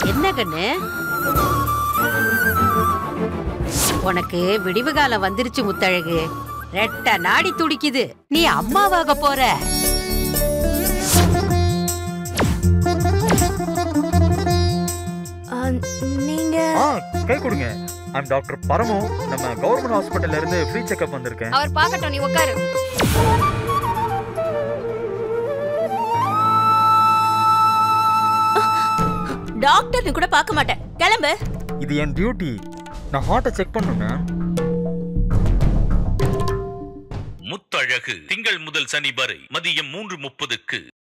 என்ன கண்ணு உனக்கு விடிவு காலம் வந்துருச்சு முத்தழகு ரெட்ட நாடி துடிக்குது நீ அம்மாவாக போற ஆ, நீங்க ஆ கை கொடுங்க ஐம் டாக்டர் பரமு நம்ம கவர்மெண்ட் ஹாஸ்பிட்டல்ல இருந்து ஃப்ரீ செக்அப் வந்திருக்கேன் அவர் பார்க்கட்டும் நீ உட்காரு டாக்டர்னு கூட பார்க்க மாட்டேன் கிளம்பு இது என் டியூட்டி நான் ஹார்ட்டை செக் பண்ணுங்க முத்தழகு திங்கள் முதல் சனி வரை மதியம் மூன்று முப்பதுக்கு